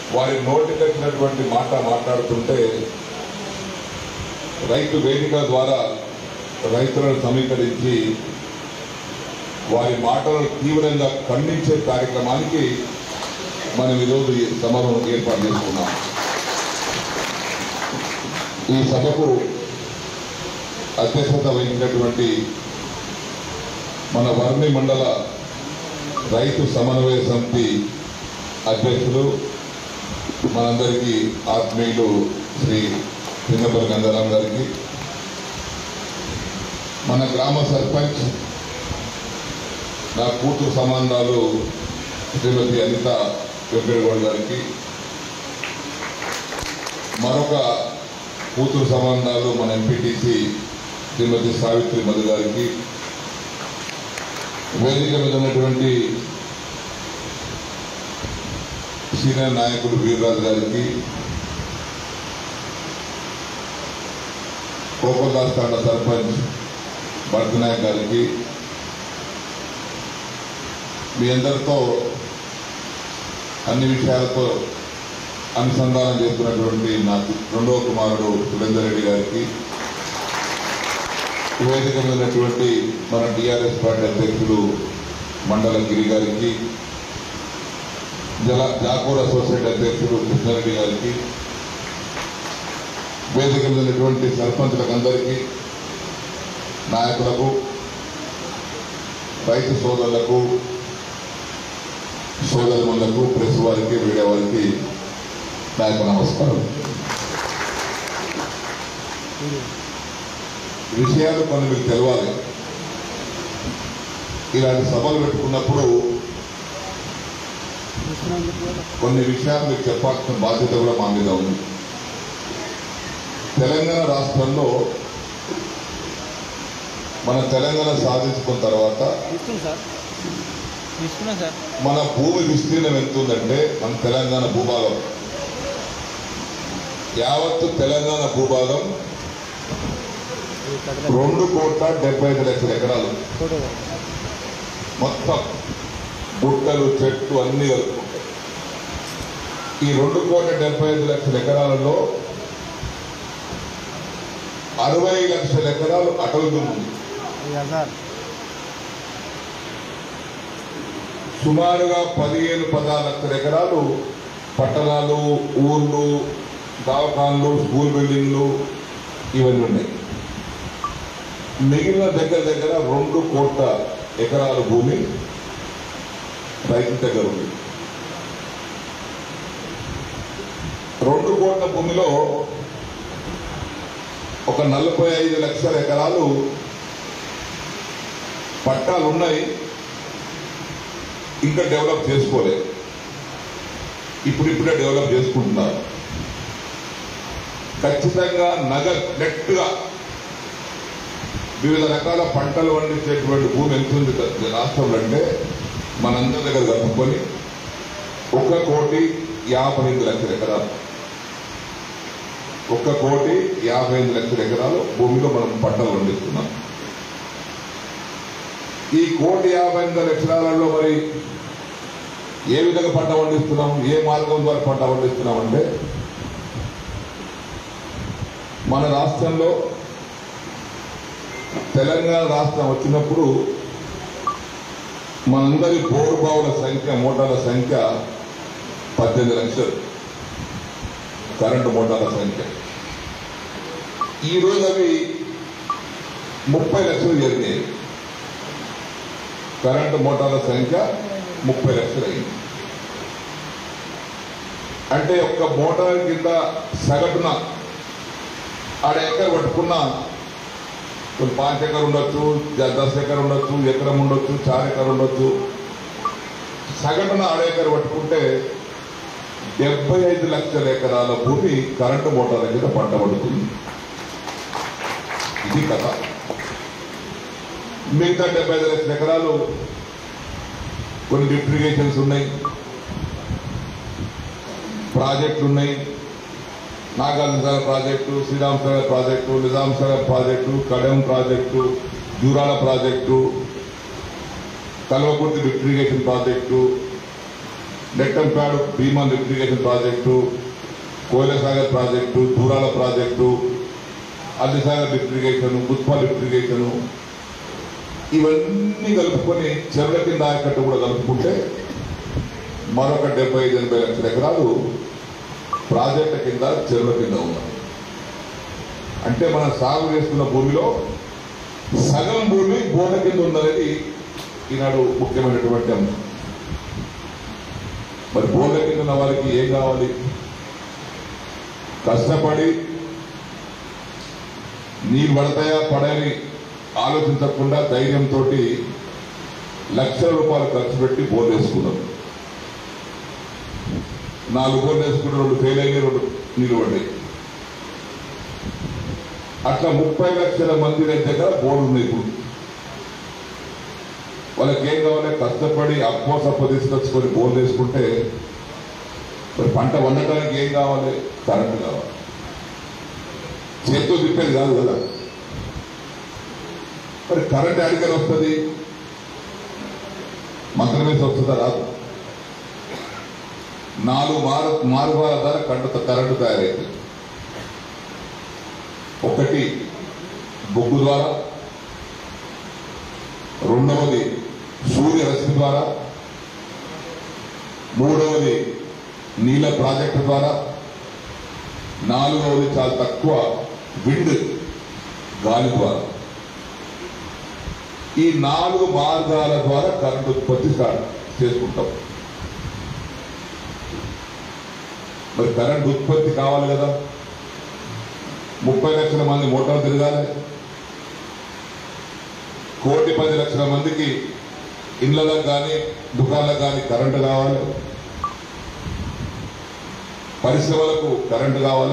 వారి నోటికొచ్చినటువంటి మాట మాట్లాడుతుంటే రైతు వేదిక ద్వారా రైతులను సమీకరించి వారి మాటలను తీవ్రంగా ఖండించే కార్యక్రమానికి మనం ఈరోజు ఈ సభను ఏర్పాటు చేసుకున్నాం ఈ సభకు అధ్యక్షత వహించినటువంటి మన వర్ణి మండల రైతు సమన్వయ సమితి అధ్యక్షులు మనందరికీ ఆత్మీయులు శ్రీ పింగపల్లి గంగారాం గారికి మన గ్రామ సర్పంచ్ నా కూతురు సంబంధాలు శ్రీమతి అనిత వెంకటగౌడ్ గారికి మరొక కూతురు సంబంధాలు మన ఎంపీటీసీ శ్రీమతి సావిత్రి మధు గారికి వేదిక మీద ఉన్నటువంటి సీనియర్ నాయకులు వీర్రాజు గారికి కోపల్దాస్ తాండ సర్పంచ్ భరతనాయక్ గారికి మీ అందరితో అన్ని విషయాలతో అనుసంధానం చేస్తున్నటువంటి నా రెండవ కుమారుడు సురేందర్ రెడ్డి గారికి వేదిక మీద ఉన్నటువంటి మన టిఆర్ఎస్ పార్టీ అధ్యక్షులు మండల గిరి గారికి జల జాకూర్ అసోసియేట్ అధ్యక్షులు కృష్ణారెడ్డి గారికి వేదిక మీద ఉన్నటువంటి సర్పంచులకు అందరికీ నాయకులకు రైతు సోదరులకు సోదరులకు ప్రెస్ వారికి మీడియా వారికి నా యొక్క నమస్కారం విషయాలు కొన్ని మీకు తెలవాలి ఇలాంటి సభలు పెట్టుకున్నప్పుడు కొన్ని విషయాలు మీకు చెప్పాల్సిన బాధ్యత కూడా మా మీద ఉంది తెలంగాణ రాష్ట్రంలో మన తెలంగాణ సాధించుకున్న తర్వాత ఇస్తుంది సార్ తీసుకున్నా సార్ మన భూమి విస్తీర్ణం ఎంత ఉందంటే మన తెలంగాణ భూభాగం యావత్తు తెలంగాణ భూభాగం రెండు కోట్ల డెబ్బై ఐదు లక్షల ఎకరాలు ఫోటో మొత్తం గుట్టలు చెట్లు అన్ని కలుపుకుంటాయి ఈ రెండు కోట్ల డెబ్బై ఐదు లక్షల ఎకరాలలో అరవై లక్షల ఎకరాలు అటవీ భూమి ఉంది సార్ సుమారుగా పదిహేను పదహారు లక్షల ఎకరాలు పట్టణాలు ఊర్లు దవాఖాన్లు స్కూల్ బిల్డింగ్లు ఇవన్నీ ఉన్నాయి మిగిలిన దగ్గర దగ్గర రెండు కోట్ల ఎకరాల భూమి రైతు దగ్గర ఉంది రెండు కోట్ల భూమిలో ఒక నలభై ఐదు లక్షల ఎకరాలు పట్టాలు ఉన్నాయి ఇంకా డెవలప్ చేసుకోలేదు ఇప్పుడిప్పుడే డెవలప్ చేసుకుంటున్నారు ఖచ్చితంగా నగర్ నెట్గా వివిధ రకాల పంటలు పండించేటువంటి భూమి ఎంత ఉంది క- రాష్ట్రంలో అంటే మనందరి దగ్గర కలుపుకొని ఒక కోటి యాభై ఐదు లక్షల ఎకరాలు ఒక్క కోటి యాభై ఐదు లక్షల ఎకరాలు భూమిలో మనం పంటలు పండిస్తున్నాం ఈ కోటి యాభై ఎనిమిది లక్షలలో మరి ఏ విధంగా పంట పండిస్తున్నాం ఏ మార్గం ద్వారా పంట పండిస్తున్నాం అంటే మన రాష్ట్రంలో తెలంగాణ రాష్ట్రం వచ్చినప్పుడు మనందరి బోరు బావుల సంఖ్య మోటార్ల సంఖ్య పద్దెనిమిది లక్షలు కరెంటు మోటార్ల సంఖ్య ఈ రోజు అవి ముప్పై లక్షలు చేరినాయి కరెంటు మోటార్ల సంఖ్య ముప్పై లక్షలు అయింది అంటే ఒక్క మోటార్ కింద సగటున ఆడ ఎకర్ పట్టుకున్న కొన్ని పాంచ్ ఎకర్ ఉండొచ్చు ద- దశ ఎకర్ ఉండొచ్చు ఎకరం ఉండొచ్చు చార్ ఎకర్ ఉండొచ్చు సగటున ఆడ ఎకర్ పట్టుకుంటే డెబ్బై ఐదు లక్షల ఎకరాల భూమి కరెంటు మోటార్ల కింద పంట పడుతుంది ఇది కథ మిగతా డెబ్బై ఐదు లక్షల ఎకరాలు కొన్ని లిఫ్ట్ ఇరిగేషన్స్ ఉన్నాయి ప్రాజెక్టులు ఉన్నాయి Nagarjuna Sagar project Sriram Sagar project Nizam Sagar project Kadem project Jurala project Kalwakurthy lift irrigation project Nettempadu Bhima lift irrigation project Koilsagar project దూరాల project Allisagar lift irrigation Gutpha lift irrigation ఇవన్నీ కలుపుకొని చెరువుల కింద ఆయకట్టు కూడా కలుపుకుంటే మరొక డెబ్బై ఐదు ఎనభై లక్షల ఎకరాలు ప్రాజెక్టుల కింద చెరువుల కింద ఉన్నాయి అంటే మనం సాగు చేస్తున్న భూమిలో సగం భూమి బోర్ల కింద ఉందనేది ఈనాడు ముఖ్యమైనటువంటి అంశం మరి బోర్ల కింద ఉన్న వారికి ఏం కావాలి కష్టపడి నీళ్ళు పడతాయా పడని ఆలోచించకుండా ధైర్యంతో లక్షల రూపాయలు ఖర్చు పెట్టి బోర్లు వేసుకున్నాం నాలుగు బోర్లు వేసుకుంటే రెండు ఫెయిల్ అయినాయి రెండు నిలబడ్డాయి అట్లా ముప్పై లక్షల మంది దగ్గర బోర్డు ఉన్నాయి ఇప్పుడు వాళ్ళకి ఏం కావాలి కష్టపడి అప్పో సప్పో తీసుకొచ్చుకొని బోర్లు వేసుకుంటే మరి పంట వండటానికి ఏం కావాలి కరెంటు కావాలి చేతితో తిప్పేది కాదు కదా మరి కరెంట్ అడిగని వస్తుంది మంత్రం వేసి వస్తుందా రాదు నాలుగు మారు మారువాల ద్వారా కంట కరెంటు తయారైంది ఒకటి బొగ్గు ద్వారా రెండవది సూర్య రశ్మి ద్వారా మూడవది నీళ్ళ ప్రాజెక్టు ద్వారా నాలుగవది చాలా తక్కువ విండ్ గాలి ద్వారా ఈ నాలుగు మార్గాల ద్వారా కరెంట్ ఉత్పత్తి స్టార్ట్ చేసుకుంటాం మరి కరెంట్ ఉత్పత్తి కావాలి కదా ముప్పై లక్షల మంది మోటార్ తిరగాలి కోటి పది లక్షల మందికి ఇళ్లకు కానీ దుకాణాలకు కానీ కరెంటు కావాలి పరిశ్రమలకు కరెంటు కావాలి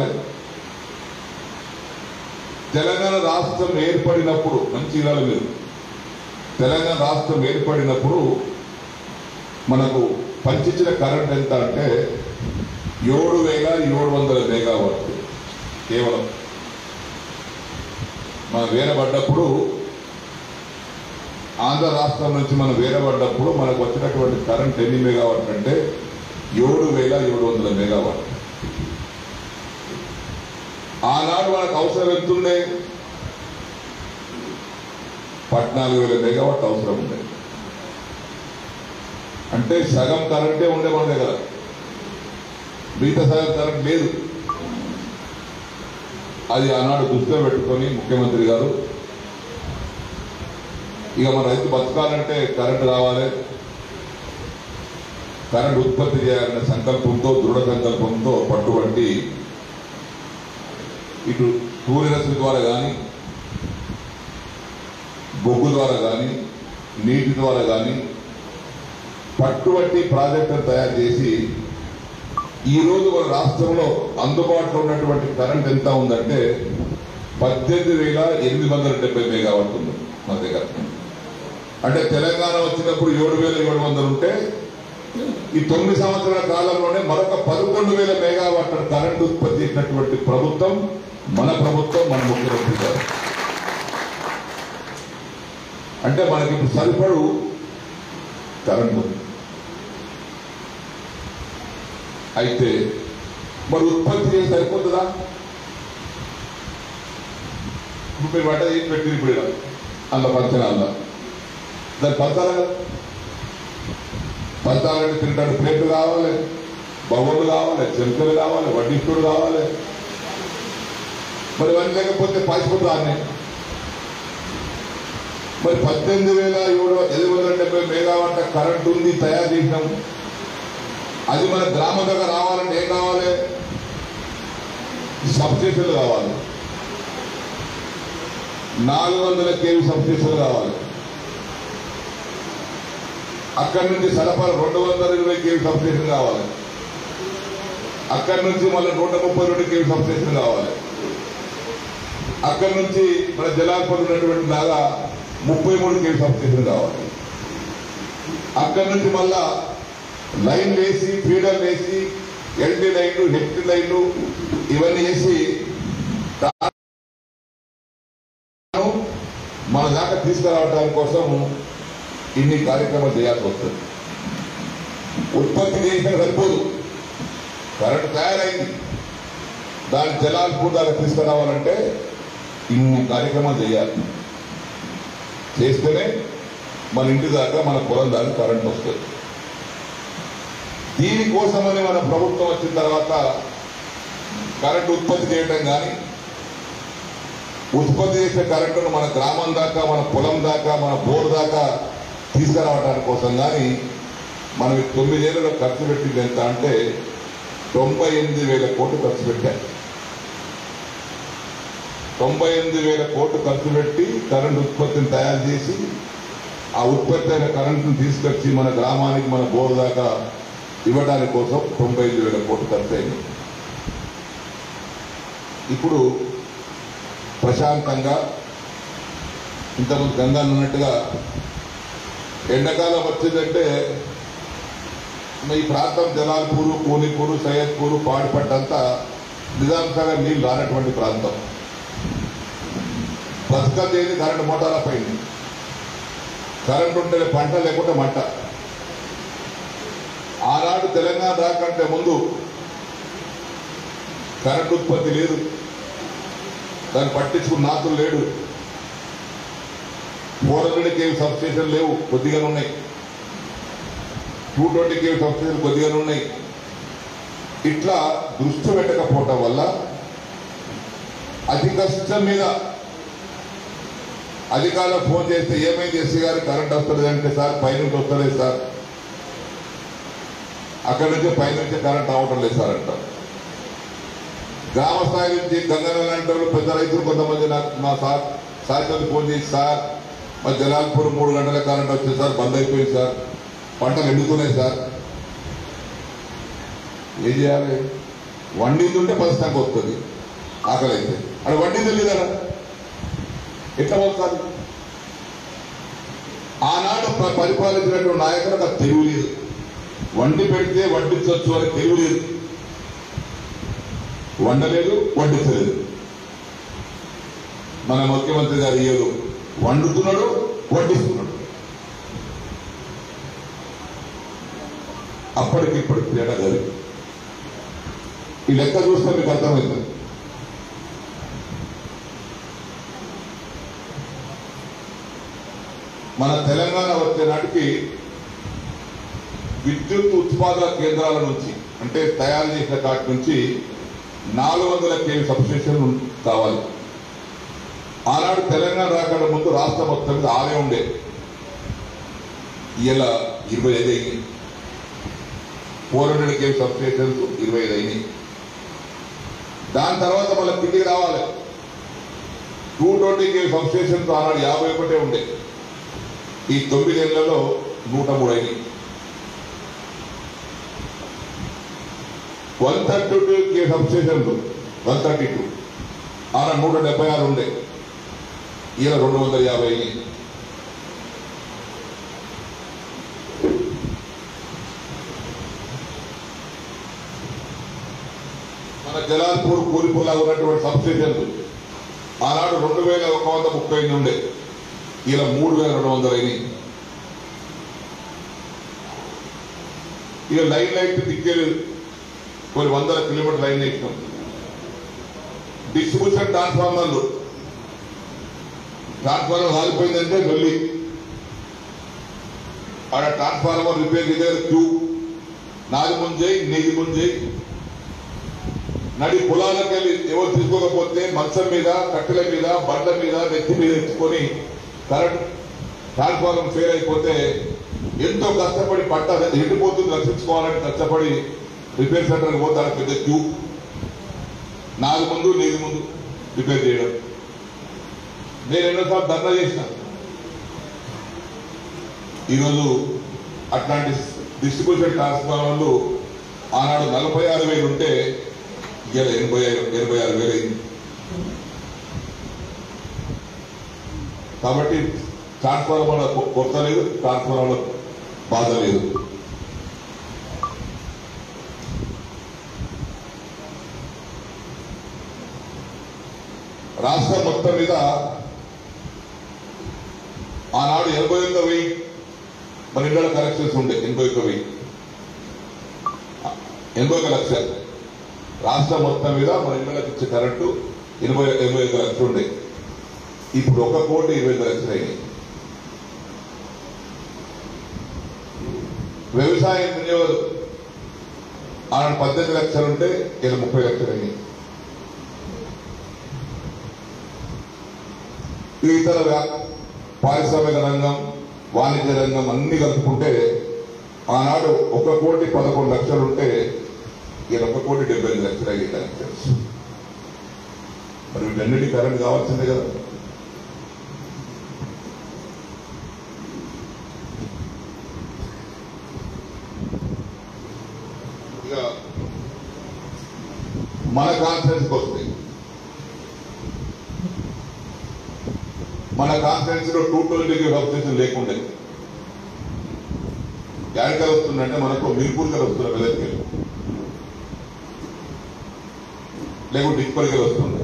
తెలంగాణ రాష్ట్రం ఏర్పడినప్పుడు మంచి ఇలాలు మీరు తెలంగాణ రాష్ట్రం ఏర్పడినప్పుడు మనకు పంచించిన కరెంట్ ఎంత అంటే ఏడు వేల ఏడు వందల మెగావాట్ కేవలం మనం వేరబడ్డప్పుడు ఆంధ్ర రాష్ట్రం నుంచి మనం వేరబడ్డప్పుడు మనకు వచ్చినటువంటి కరెంట్ ఎన్ని మెగావాట్ అంటే ఏడు వేల ఏడు వందల మెగావాట్ ఆనాడు మనకు అవసరం ఎంతుండే పద్నాలుగు వేల మెగావాట్ అవసరం ఉండే అంటే సగం కరెంటే ఉండే మన దగ్గర మిగతా సగం కరెంట్ లేదు అది ఆనాడు దృష్టిలో పెట్టుకొని ముఖ్యమంత్రి గారు ఇక మన రైతు బతకాలంటే కరెంట్ రావాలి కరెంట్ ఉత్పత్తి చేయాలనే సంకల్పంతో దృఢ సంకల్పంతో పట్టుబట్టి ఇటు సూర్యరశ్మి ద్వారా కానీ బొగ్గు ద్వారా కానీ నీటి ద్వారా కానీ పట్టుబట్టి ప్రాజెక్టును తయారు చేసి ఈ రోజు మన రాష్ట్రంలో అందుబాటులో ఉన్నటువంటి కరెంట్ ఎంత ఉందంటే పద్దెనిమిది వేల ఎనిమిది వందల డెబ్బై మెగావాట్ ఉంది మన దగ్గర అంటే తెలంగాణ వచ్చినప్పుడు ఏడు వేల ఏడు వందలు ఉంటే ఈ తొమ్మిది సంవత్సరాల కాలంలోనే మరొక పదకొండు వేల మెగావాట్ కరెంట్ ఉత్పత్తి చేసినటువంటి ప్రభుత్వం మన ప్రభుత్వం మన ముఖ్యమంత్రి గారు అంటే మనకి ఇప్పుడు సరిపడు కరెంట్ ఉంది అయితే మరి ఉత్పత్తి చేసి సరిపోతుందా ఇప్పుడు మీరు వంట చేసి పెట్టింది ఇప్పుడు ఇలా. అందులో పంచనాల్లో దాన్ని పంచాలి కదా పంచాలంటే తినడానికి ప్లేట్లు కావాలి బౌళ్ళు కావాలి చెంచులు కావాలి వడ్డిస్తుడు కావాలి మరి ఇవన్నీ లేకపోతే పాసిపోతుంది అన్నీ మరి పద్దెనిమిది వేల ఏడు ఎనిమిది వందల డెబ్బై మెగావాట్ కరెంట్ ఉంది తయారు చేసినాం అది మన గ్రామం దగ్గర రావాలంటే ఏం కావాలి సబ్స్టేషన్లు కావాలి నాలుగు వందల కేవీ సబ్స్టేషన్లు కావాలి అక్కడి నుంచి సరఫరా రెండు వందల ఇరవై కేవీ సబ్స్టేషన్ కావాలి అక్కడి నుంచి మళ్ళీ నూట ముప్పై రెండు కేవీ సబ్స్టేషన్ కావాలి అక్కడి నుంచి మన జలాల్పద ఉన్నటువంటి లాగా ముప్పై మూడు కేవీ సబ్స్టేషన్ కావాలి అక్కడి నుంచి మళ్ళా లైన్ వేసి ఫీడర్ వేసి ఎల్టీ లైన్లు హెచ్టీ లైన్లు ఇవన్నీ వేసి మన దాకా తీసుకురావడానికి కోసం ఇన్ని కార్యక్రమాలు చేయాల్సి వస్తుంది ఉత్పత్తి చేసిన సరిపోదు కరెంట్ తయారైంది దాని జలాలు దాకా తీసుకురావాలంటే ఇన్ని కార్యక్రమాలు చేయాలి చేస్తేనే మన ఇంటి దాకా మన పొలం దాకా కరెంట్ వస్తుంది దీనికోసమని మన ప్రభుత్వం వచ్చిన తర్వాత కరెంట్ ఉత్పత్తి చేయడం కానీ ఉత్పత్తి చేసే కరెంటును మన గ్రామం దాకా మన పొలం దాకా మన బోర్ దాకా తీసుకురావడానికి కోసం కానీ మనం ఈ తొమ్మిదేళ్లలో ఖర్చు పెట్టింది ఎంత అంటే తొంభై ఎనిమిది వేల కోట్లు ఖర్చు పెట్టాం తొంభై ఎనిమిది వేల కోట్లు ఖర్చు పెట్టి కరెంట్ ఉత్పత్తిని తయారు చేసి ఆ ఉత్పత్తి అయిన కరెంటును తీసుకొచ్చి మన గ్రామానికి మన బోర్ దాకా ఇవ్వడానికి కోసం తొంభై ఐదు వేల కోట్లు ఖర్చు అయింది ఇప్పుడు ప్రశాంతంగా ఇంతకుముందు గంగా అన్నట్టుగా ఎండాకాలం వచ్చిందంటే ఈ ప్రాంతం జలాల్పూరు కోనిపూరు సయ్యద్పూరు పాడిపట్టంతా నిజాంసాగర్ నీళ్ళు రానటువంటి ప్రాంతం బతుకదేది కరెంటు మోటార్ల పైన కరెంటు ఉంటే పంట లేకుంటే మంట ఆనాడు తెలంగాణ రాకంటే ముందు కరెంటు ఉత్పత్తి లేదు దాన్ని పట్టించుకున్న నాతులు లేడు ఫోర్ హండ్రెడ్ కేవీ సబ్స్టేషన్ లేవు కొద్దిగానే ఉన్నాయి టూ ట్వంటీ కేవీ సబ్స్టేషన్ కొద్దిగానే ఉన్నాయి ఇట్లా దృష్టి పెట్టకపోవటం వల్ల అతి కష్టం మీద అధికారులకు ఫోన్ చేస్తే ఏమైంది ఎస్సీ గారు కరెంట్ వస్తుంది అంటే సార్ పైనుంచి వస్తలేదు సార్ అక్కడి నుంచి పైనుంచి కరెంట్ రావటం లేదు సార్ అంటారు గ్రామ స్థాయి నుంచి గంగన లాంటి వాళ్ళు పెద్ద రైతులు కొంతమంది నాకు మా సార్ సాయంత్రం ఫోన్ చేసి సార్ మా జలాల్పూర్ మూడు గంటల కరెంట్ వచ్చింది సార్ బంద్ అయిపోయింది సార్ పంటలు ఎండుతున్నాయి సార్ ఏం చేయాలి వండింది ఉంటే పరిస్థితికి వస్తుంది ఆకలి అయితే అది వండింది లేదా ఎట్లా వస్తుంది ఆనాడు ప- పరిపాలించినటువంటి నాయకులకు అది తెలివి లేదు వండి పెడితే వడ్డించవచ్చు అని తెలివి లేదు వండలేదు వడ్డించలేదు మన ముఖ్యమంత్రి గారు ఇయ్యదు వండుతున్నాడు వడ్డిస్తున్నాడు అప్పటికి ఇప్పటికి తేడా జరిగింది ఈ లెక్క చూస్తే మీకు అర్థమైంది మన తెలంగాణ వచ్చే నాటికి విద్యుత్ ఉత్పాదక కేంద్రాల నుంచి అంటే తయారు చేసిన కాటి నుంచి నాలుగు వందల కేవీ సబ్స్టేషన్ కావాలి ఆనాడు తెలంగాణ రాకుండా ముందు రాష్ట్ర మొత్తం మీద ఆరే ఉండే ఇలా ఇరవై ఐదు అయింది ఫోర్ హండ్రెడ్ కేవీ సబ్స్టేషన్స్ ఇరవై ఐదు అయినాయి దాని తర్వాత మళ్ళీ కిందికి రావాలి టూ ట్వంటీ కేవీ సబ్స్టేషన్స్ ఆనాడు యాభై ఒకటే ఉండే ఈ తొమ్మిదేళ్లలో నూట మూడు అయినాయి వన్ థర్టీ టూ కే సబ్స్టేషన్లు వన్ థర్టీ టూ ఆన నూట డెబ్బై ఆరు ఉండే ఈయన రెండు వందల యాభై అయినాయి మన జలాల్పూర్ కూలిపూలా ఉన్నటువంటి సబ్స్టేషన్లు ఆనాడు రెండు వేల ఒక వంద ముప్పై ఎనిమిది ఉండే ఇలా మూడు వేల రెండు వందలు అయినాయి ఇక లైన్ లైట్ దిక్కేలేదు కొన్ని వందల కిలోమీటర్ లైన్ వేసినాం డిస్ట్రిబ్యూషన్ ట్రాన్స్ఫార్మర్లు ట్రాన్స్ఫార్మర్ కాలిపోయిందంటే మళ్ళీ ఆడ ట్రాన్స్ఫార్మర్ రిపేర్ దగ్గర క్యూ నాది ముంజేయి నీది ముంజేయి నడి పొలాలకు వెళ్ళి ఎవరు తీసుకోకపోతే మంచం మీద కట్టెల మీద బండ్ల మీద నెత్తి మీద ఎత్తుకొని కరెంట్ ట్రాన్స్ఫార్మర్ ఫెయిల్ అయిపోతే ఎంతో కష్టపడి పట్ట ఎండిపోతుంది రక్షించుకోవాలని కష్టపడి రిపేర్ సెంటర్కి పోతాడు పెద్ద క్యూ నాది ముందు నీది ముందు రిపేర్ చేయడం నేను ఎన్నోసార్లు ధర్నా చేసిన ఈరోజు అట్లాంటి డిస్ట్రిబ్యూషన్ ట్రాన్స్ఫార్మర్లు ఆనాడు నలభై ఆరు వేలు ఉంటే ఇవాళ ఎనభై ఐదు ఎనభై ఆరు వేలు అయింది కాబట్టి ట్రాన్స్ఫార్మర్ కొరత లేదు ట్రాన్స్ఫార్మర్ బాధ లేదు రాష్ట్రం మొత్తం మీద ఆనాడు ఎనభై ఒక్క వెయ్యి మన ఇంట్లో కరెక్షన్స్ ఉండే ఎనభై ఒక్క వెయ్యి ఎనభై ఒక లక్షలు రాష్ట్రం మొత్తం మీద మన ఇళ్ళకి ఇచ్చే కరెంటు ఎనభై ఎనభై ఒక లక్షలు ఉండే ఇప్పుడు ఒక కోటి ఇరవై ఐదు లక్షలు అయినాయి వ్యవసాయ వినియోగం ఆనాడు పద్దెనిమిది లక్షలు ఉంటే ఇలా ముప్పై లక్షలు అయినాయి ఈ ఇతర వ్యా- పారిశ్రామిక రంగం వాణిజ్య రంగం అన్ని కలుపుకుంటే ఆనాడు ఒక కోటి పదకొండు లక్షలు ఉంటే ఈయన ఒక కోటి డెబ్బై ఐదు లక్షలు అయ్యి కనెక్షన్స్ మరి వీటన్నిటి కరెంట్ కావాల్సిందే కదా ఇక మన కాన్ఫరెన్స్కి వస్తుంది మన కాన్ఫరెన్స్ లో టూ ట్వంటీకి సబ్స్టేషన్ లేకుండే యాడికల్ వస్తుందంటే మనకు మిల్పూర్కల్ వస్తున్న మెదక్కి లేకుంటే ఇప్పటికల్ వస్తుంది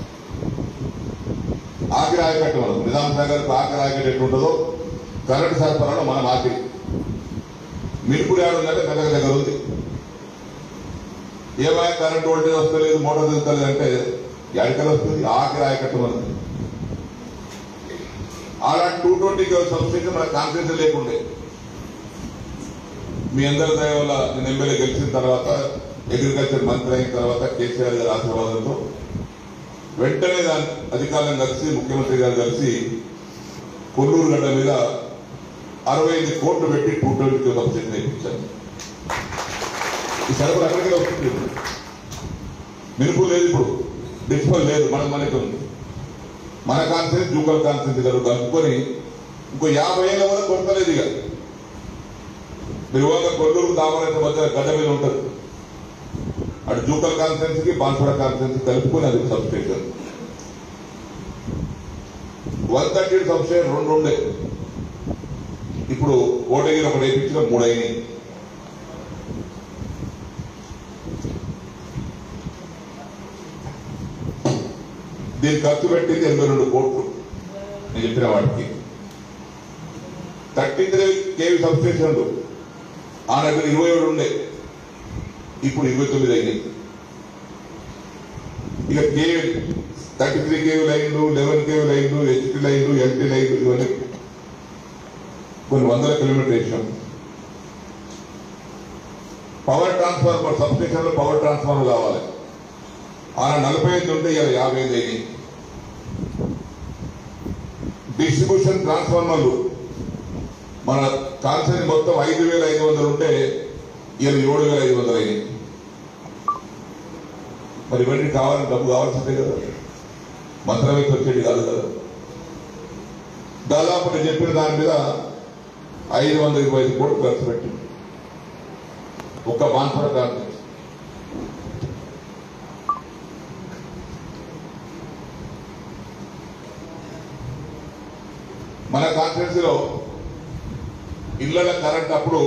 ఆఖరి ఆయకట్టు మనకు నిజాం సాగర్ ఆఖరి ఆయకట్టు ఎట్టు ఉంటుందో కరెంట్ సరఫరాలో మనం ఆఖరి మిల్పూర్ యాడ్ ఉందంటే దగ్గర దగ్గర ఉంది ఏమైనా కరెంట్ వోల్టేజ్ వస్తలేదు మోటార్ తిరుగుతలేదు అంటే ఎడకలు వస్తుంది ఆఖరి ఆయకట్టు మనది అలాంటి టూ ట్వంటీ సబ్స్టేషన్ మన కాన్ఫిడెన్స్ లేకుండే మీ అందరి దయ వల్ల నేను ఎమ్మెల్యే గెలిచిన తర్వాత అగ్రికల్చర్ మంత్రి అయిన తర్వాత కేసీఆర్ గారి ఆశీర్వాదంతో వెంటనే దాని అధికారులను కలిసి ముఖ్యమంత్రి గారు కలిసి కొల్లూరు గడ్డ మీద అరవై ఐదు కోట్లు పెట్టి టూ ట్వంటీ సబ్స్టేషన్ వేయించాను ఈ సరుకులు అక్కడికే వస్తుంది మినుపు లేదు ఇప్పుడు డిస్పల్ లేదు మన మనకి ఉంది మన కాన్సెన్స్ జూకల్ కాన్సెన్స్ గారు కలుపుకొని ఇంకో యాభై ఏళ్ళ వరకు కొట్టలేదు ఇక మీరు ఇవాళ కొల్లూరు దామరైతే మధ్య గడ్డ మీద ఉంటుంది అటు జూకల్ కాన్సెన్స్ కి బాన్సుడ కాన్సెన్స్ కలుపుకొని అది సబ్స్టేషన్ వన్ థర్టీ సబ్స్టేషన్ రెండు ఉండే ఇప్పుడు ఓటగిరి ఒకటి వేయించిన మూడు అయినాయి దీనికి ఖర్చు పెట్టింది ఎనభై రెండు కోట్లు నేను చెప్పిన వాటికి థర్టీ త్రీ కేవీ సబ్స్టేషన్లు ఆనాడు ఇరవై ఏడు ఉండే ఇప్పుడు ఇరవై తొమ్మిది అయినాయి ఇక కేవీ థర్టీ త్రీ కేవీ లైన్లు లెవెన్ కేవీ లైన్లు హెచ్టీ లైన్లు ఎల్టీ లైన్లు ఇవన్నీ కొన్ని వందల కిలోమీటర్ వేసాం పవర్ ట్రాన్స్ఫార్మర్ సబ్స్టేషన్లో పవర్ ట్రాన్స్ఫార్మర్ కావాలి ఆయన నలభై ఐదు ఉంటే ఇలా యాభై ఐదు అయినాయి డిస్ట్రిబ్యూషన్ ట్రాన్స్ఫార్మర్లు మన కాన్సెన్ మొత్తం ఐదు వేల ఐదు వందలు ఉంటే ఇలా ఏడు వేల ఐదు వందలు అయినాయి మరి ఇవన్నీ కావాలని డబ్బు కావాల్సిందే కదా మంత్రమే వచ్చేది కాదు కదా దాదాపు నేను చెప్పిన దాని మీద ఐదు వందల ఇరవై ఐదు కోట్లు ఖర్చు పెట్టింది ఒక్క బాన్పుర కాన్సెన్స్ మన కాన్ఫరెన్స్ లో ఇళ్ల కరెంట్ అప్పుడు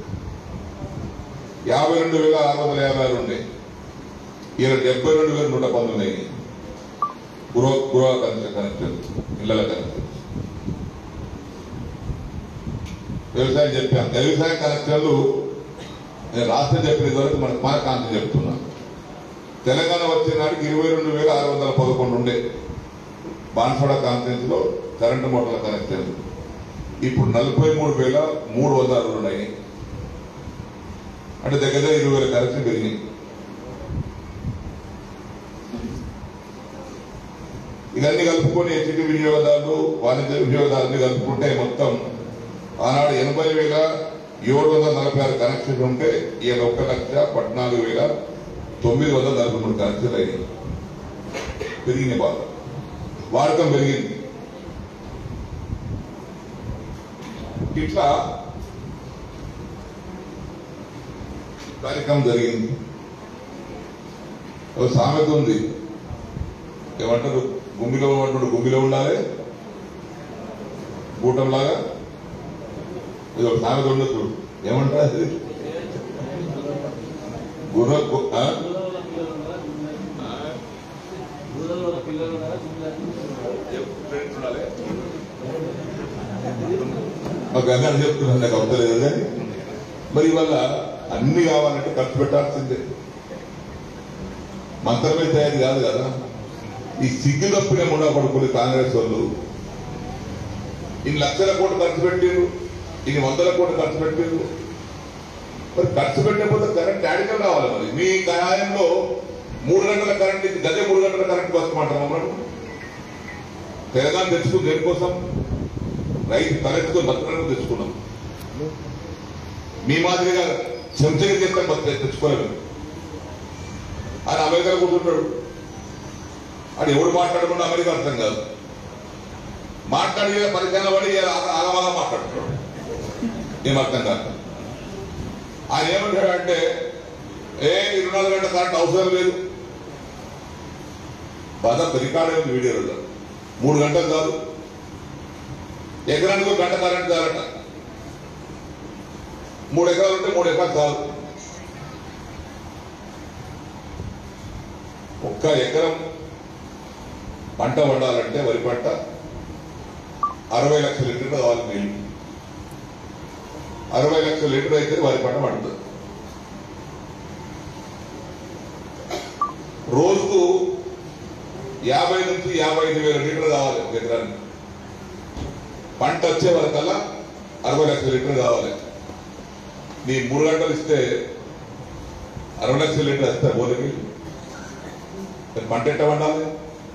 యాభై రెండు వేల ఆరు వందల యాభై ఆరు ఉండే ఈయన డెబ్బై రెండు వేల నూట పంతొమ్మిది అయింది గృహ గృహ కనెక్షన్ కనెక్షన్ ఇళ్ల కనెక్షన్ వ్యవసాయం చెప్పాను వ్యవసాయ కనెక్షన్లు నేను రాష్ట్రం చెప్పిన వరకు మన మన కాంతి చెప్తున్నా తెలంగాణ వచ్చిన నాటికి ఇరవై రెండు వేల ఆరు వందల పదకొండు ఉండే బాన్సోడ కాన్ఫరెన్స్ లో కరెంటు మోటార్ల కనెక్షన్ ఇప్పుడు నలభై మూడు వేల మూడు వందల అరవై రెండు అయినాయి అంటే దగ్గర దగ్గర ఇరవై వేల కనెక్షన్ పెరిగినాయి ఇవన్నీ కలుపుకొని హెచ్డి వినియోగదారులు వాణిజ్య వినియోగదారులు కలుపుకుంటే మొత్తం ఆనాడు ఎనభై వేల ఏడు వందల నలభై ఆరు కనెక్షన్లు ఉంటే ఈయన ఒక్క లక్ష పద్నాలుగు వేల తొమ్మిది వందల నలభై మూడు కనెక్షన్లు అయినాయి పెరిగినాయి బాగా వాడకం పెరిగింది ఇట్లా కార్యక్రమం జరిగింది ఒక సామెత ఉంది ఏమంటారు గుమ్మిలో ఉన్నటువంటి గుమ్మిలో ఉండాలి కూటంలాగా ఇది ఒక సామెత ఉండదు ఏమంటారు అది గుర్ర గు- ఆ? ఫ్రెండ్స్ ఉండాలి ఒక గంగాన్ని చెప్తున్నాను నాకు అవతలేదు కానీ మరి ఇవాళ అన్ని అన్ని కావాలంటే ఖర్చు పెట్టాల్సిందే మంత్రమే తయారు కాదు కదా ఈ సిగ్గు తప్పిన ముడా పడుకుని కాంగ్రెస్ వాళ్ళు ఇన్ని లక్షల కోట్లు ఖర్చు పెట్టారు ఇన్ని వందల కోట్లు ఖర్చు పెట్టారు మరి ఖర్చు పెట్టకపోతే కరెంట్ యాడికల్ రావాలి మరి మీ ఖాయంలో మూడు గంటల కరెంట్ ఇది గదే మూడు గంటల కరెంట్ వస్తామంటారు మమ్మల్ని తెలంగాణ తెచ్చుకుని దేనికోసం రైతు తలెత్తుకొని బతకడానికి తెచ్చుకున్నాం మీ మాదిరిగా చెంచగా చేస్తే బతక తెచ్చుకోలేదు ఆయన అమెరికా కూర్చుంటాడు అది ఎవడు మాట్లాడకుండా అమెరికా అర్థం కాదు మాట్లాడి పరిచయం పడి ఆగమాగా మాట్లాడుతున్నాడు ఏం అర్థం కాదు ఆయన ఏమంటాడు అంటే ఏ ఇరవై నాలుగు గంటల కరెంట్ అవసరం లేదు బాధ రికార్డ్ ఉంది వీడియోలో మూడు గంటలు కాదు ఎకరానికి ఒక గంట కరెంట్ చాలట మూడు ఎకరాలు ఉంటే మూడు ఎకరాలు చాలు ఒక్క ఎకరం పంట వండాలంటే వరి పంట అరవై లక్షల లీటర్ కావాలి నీళ్ళు అరవై లక్షల లీటర్ అయితే వరి పంట పండుతుంది రోజుకు యాభై నుంచి యాభై ఐదు వేల లీటర్ కావాలి ఒక ఎకరానికి పంట వచ్చే వరకల్లా అరవై లక్షల లీటర్ కావాలి నీ మూడు గంటలు ఇస్తే అరవై లక్షల లీటర్ వస్తే బోరికి మరి పంట ఎట్ట వండాలి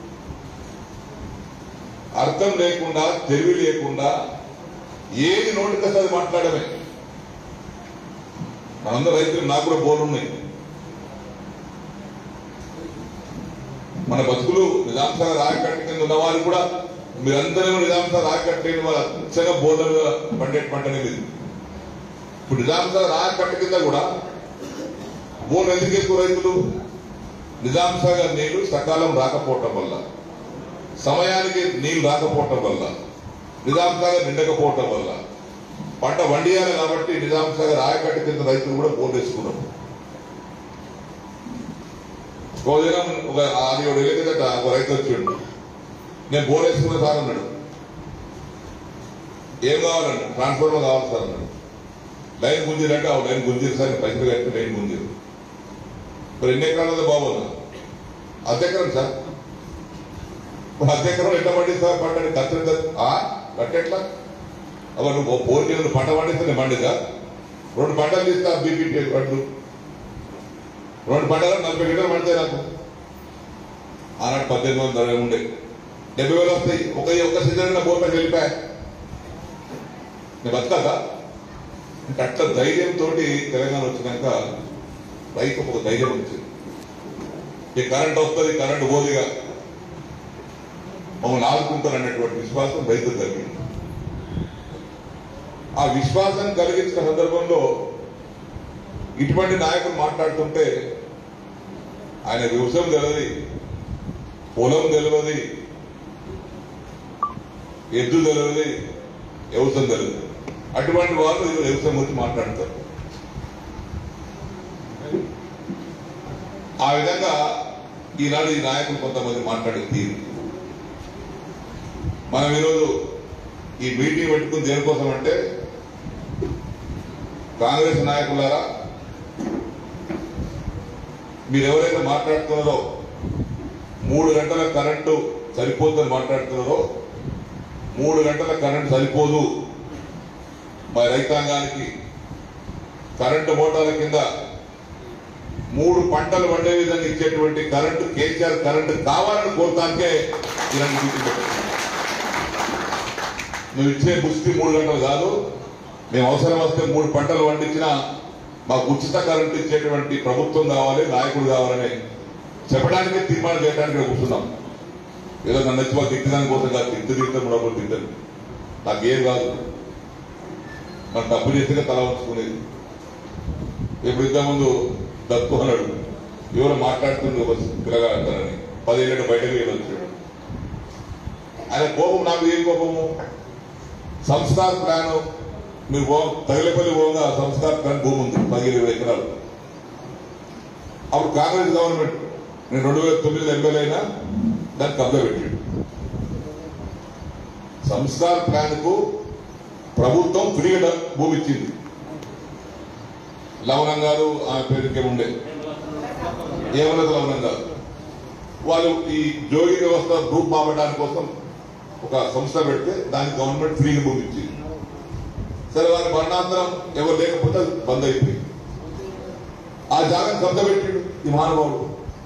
అర్థం లేకుండా తెలివి లేకుండా ఏది నోటికి వస్తే అది మాట్లాడమే మనందరూ రైతులు నాకు కూడా బోర్లు ఉన్నాయి మన బతుకులు నిజాం సాగర్ రాయకట్ట కింద ఉన్న వారు కూడా మీరందరూ నిజాం సాగర్ రాయకట్టేని వాళ్ళు అచ్చగా బోర్ల మీద పండే పంటనే లేదు ఇప్పుడు నిజాం సాగర్ రాయకట్ట కింద కూడా బోర్లు ఎందుకు ఎక్కువ రైతులు నిజాం సాగర్ నీళ్లు సకాలం రాకపోవటం వల్ల సమయానికి నీళ్లు రాకపోవటం వల్ల నిజాం సాగర్ నిండకపోవటం వల్ల పంట వండియాలి కాబట్టి నిజాం సాగర్ ఆయకట్ట కింద రైతులు కూడా బోర్లు వేసుకున్నారు ఒక దినం ఒక అది ఒక వెళ్ళేదట ఒక రైతు వచ్చిండు నేను బోర్ వేసుకునే సార్ అన్నాడు ఏం కావాలండి ట్రాన్స్ఫార్మర్ కావాలి సార్ అన్నాడు లైన్ గుంజిరంటే ఆ లైన్ గుంజిరు సార్ పైసలు కట్టి లైన్ గుంజిరు మరి ఎన్ని ఎకరాలు బాగుందా అద్దెకరం సార్ మరి అద్దెకరం ఎట్లా పండిస్తా సార్ పంటని ఖర్చు ఆ కట్టెట్లా అవ నువ్వు బోర్కి నువ్వు పంట పండిస్తే నేను పండిదా రెండు పంటలు తీస్తా బీపీ పంటలు రెండు పంటలు నలభై గిట్టలు పడతాయి నాకు ఆనాడు పద్దెనిమిది వందల ఉండే డెబ్బై వేలు వస్తాయి ఒక ఒక సీజన్ నా బోర్ పైన వెళ్ళిపోయా నేను బతకాదా అంటే అట్లా ధైర్యంతో తెలంగాణ వచ్చినాక రైతుకు ఒక ధైర్యం వచ్చింది ఈ కరెంట్ వస్తుంది కరెంట్ పోదిగా మమ్మల్ని ఆదుకుంటారు అన్నటువంటి విశ్వాసం రైతు కలిగింది ఆ విశ్వాసం కలిగించిన సందర్భంలో ఇటువంటి నాయకులు మాట్లాడుతుంటే ఆయన వ్యవసాయం తెలియదు పొలం తెలియదు ఎద్దు తెలియదు వ్యవసాయం తెలియదు అటువంటి వాళ్ళు ఈరోజు వ్యవసాయం గురించి మాట్లాడతారు ఆ విధంగా ఈనాడు ఈ నాయకులు కొంతమంది మాట్లాడే తీరు మనం ఈరోజు ఈ మీటింగ్ పెట్టుకుని దేనికోసం అంటే కాంగ్రెస్ నాయకులారా మీరు ఎవరైతే మాట్లాడుతున్నారో మూడు గంటల కరెంటు సరిపోతుందని మాట్లాడుతున్నారో మూడు గంటల కరెంటు సరిపోదు మా రైతాంగానికి కరెంటు మోటార్ల కింద మూడు పంటలు పండే విధంగా ఇచ్చేటువంటి కరెంటు కేసీఆర్ కరెంటు కావాలని కోరుతానికే ఇలాంటి మీటింగ్ పెట్టారు. నువ్వు ఇచ్చే బుష్టి మూడు గంటలు కాదు మేము అవసరం వస్తే మూడు పంటలు పండించినా మాకు ఉచిత కరెంటు ఇచ్చేటువంటి ప్రభుత్వం కావాలి నాయకుడు కావాలని చెప్పడానికి తీర్మానం చేయడానికి ఇక్కడ కూర్చున్నాం ఏదో నన్ను వచ్చి వాళ్ళు తిట్టడానికి కోసం కాదు తిట్టు తింటే మూడో తిట్టండి నాకేం కాదు మన డబ్బు చేస్తే తల ఉంచుకునేది ఇప్పుడు ఇంతకుముందు దత్తు అన్నాడు ఎవరు మాట్లాడుతుంది ఒక పిల్లగా అంటారని పదిహేడు బయటకు వెళ్ళి వచ్చాడు ఆయన కోపం నాకు ఏం కోపము సంస్కార ప్లాన్ మీరు పో తగిలేపల్లి పోగా సంస్కార ప్లాన్ భూమి ఉంది పదిహేను ఇరవై ఎకరాలు అప్పుడు కాంగ్రెస్ గవర్నమెంట్ నేను రెండు వేల తొమ్మిదిలో ఎమ్మెల్యే అయినా దాన్ని కబ్జా పెట్టాడు సంస్కార ప్లాన్ కు ప్రభుత్వం ఫ్రీగా భూమి ఇచ్చింది లవణం గారు ఆమె పేరుకే ఉండే ఏమన్నది లవణం గారు వాళ్ళు ఈ జోగి వ్యవస్థ రూప్ మాపడానికి కోసం ఒక సంస్థ పెడితే దానికి గవర్నమెంట్ ఫ్రీగా భూమి ఇచ్చింది సరే వారి మరణాంతరం ఎవరు లేకపోతే అది బంద్ అయిపోయింది ఆ జాగాను కబ్జా పెట్టిండు ఈ మానవుడు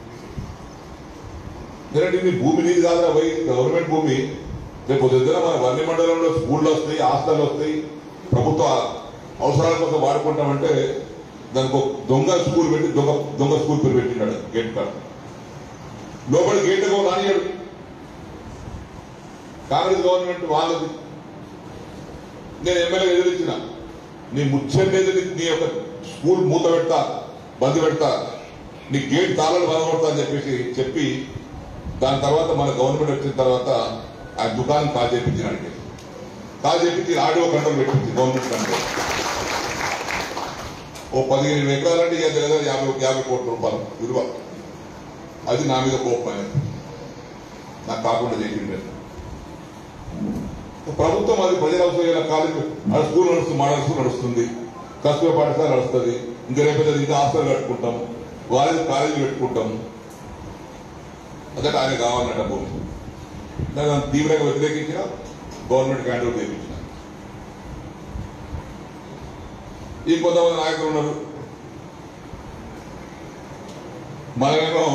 ఎందుకంటే ఇది భూమి నీది కాదురా పోయి గవర్నమెంట్ భూమి రేపు దగ్గర మన వల్లి మండలంలో స్కూళ్ళు వస్తాయి హాస్టల్ వస్తాయి ప్రభుత్వ అవసరాల కోసం వాడుకుంటామంటే దానికి ఒక దొంగ స్కూల్ పెట్టి దొంగ దొంగ స్కూల్ పేరు పెట్టినాడు గేట్ కాడ లోపల గేట్ రానియాడు కాంగ్రెస్ గవర్నమెంట్ వాళ్ళది నేను ఎమ్మెల్యే ఎదిరించిన నీ ముచ్చండేది నీ యొక్క స్కూల్ మూత పెడతా బంద్ పెడతా నీ గేట్ తాళాలు బలపడతా అని చెప్పేసి చెప్పి దాని తర్వాత మన గవర్నమెంట్ వచ్చిన తర్వాత ఆ దుకాణం కాల్ చేయించినాడు కాల్ చేయించి ఆడియో కంట్రోల్ పెట్టింది గవర్నమెంట్ కంట్రోల్ ఓ పదిహేను ఎకరాలంటే ఇక దగ్గర యాభై యాభై కోట్ల రూపాయలు విలువ అది నా మీద కోపం అనేది నాకు కాకుండా చేసిండే ప్రభుత్వం అది ప్రజల అవసరం కాలేజ్ ఆడ స్కూల్ నడుస్తుంది మోడల్ స్కూల్ నడుస్తుంది కస్తూర పాఠశాల నడుస్తుంది ఇంకా రేపు ఇంకా హాస్టల్ కట్టుకుంటాం కాలేజ్ కాలేజీ పెట్టుకుంటాం అదట ఆయన కావాలన్నట భూమి దాన్ని తీవ్రంగా వ్యతిరేకించిన గవర్నమెంట్ హ్యాండ్ ఓవర్ చేయించిన ఈ కొంతమంది నాయకులు ఉన్నారు మనమేమో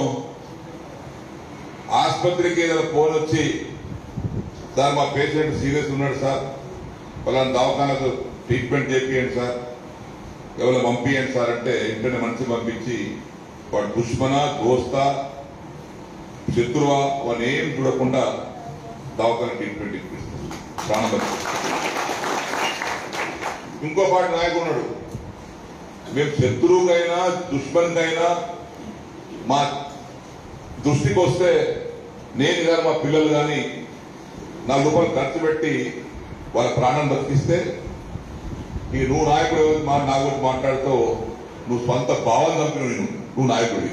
ఆసుపత్రికి ఏదైనా ఫోన్ వచ్చి సార్ మా పేషెంట్ సీరియస్ ఉన్నాడు సార్ పలానా దవాఖానకు ట్రీట్మెంట్ చేపియండి సార్ ఎవరు పంపియండి సార్ అంటే ఇంటనే మనిషి పంపించి వాడు దుష్మన దోస్తా శత్రువా వాడిని ఏం చూడకుండా దవాఖాన ట్రీట్మెంట్ ఇప్పిస్తుంది ప్రాణం బతికిస్తుంది. ఇంకో పాటి నాయకుడు ఉన్నాడు మేము శత్రువుకైనా దుష్మనికైనా మా దృష్టికి వస్తే నేను కానీ మా పిల్లలు కానీ నాలుగు రూపాయలు ఖర్చు పెట్టి వాళ్ళ ప్రాణం బతికిస్తే ఈ నువ్వు నాయకుడు ఎవరు మా నా గురించి మాట్లాడుతూ నువ్వు సొంత భావం చంపిన నేను నువ్వు నాయకుడివి